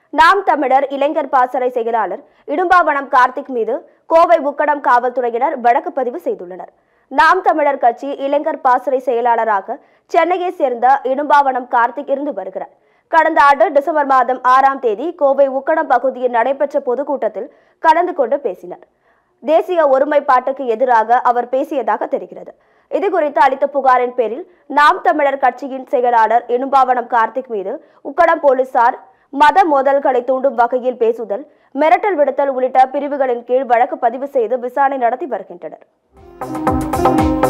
நாம் தமிழர் இளைஞர் பாசறை செயலாளர் இடும்பாவனம் கார்த்திக் மீது கோவை உக்கடம் காவல்துறையினர் வழக்கு பதிவு செய்துள்ளனர் நாம் தமிழர் கட்சி இளைஞர் பாசறை செயலாளராக சென்னையை சேர்ந்த இடும்பாவனம் கார்த்திக் இருந்து வருகிறார் கடந்த ஆண்டு டிசம்பர் மாதம் ஆறாம் தேதி கோவை உக்கடம் பகுதியில் நடைபெற்ற பொதுக்கூட்டத்தில் கலந்து கொண்டு பேசினார் தேசிய ஒருமைப்பாட்டுக்கு எதிராக அவர் பேசியதாக தெரிகிறது இது குறித்து அளித்த புகாரின் பேரில் நாம் தமிழர் கட்சியின் செயலாளர் இனும்பாவனம் கார்த்திக் மீது உக்கடம் போலீசார் மத மோதல்களை தூண்டும் வகையில் பேசுதல் மிரட்டல் விடுத்தல் உள்ளிட்ட பிரிவுகளின் கீழ் வழக்கு பதிவு செய்து விசாரணை நடத்தி வருகின்றனர்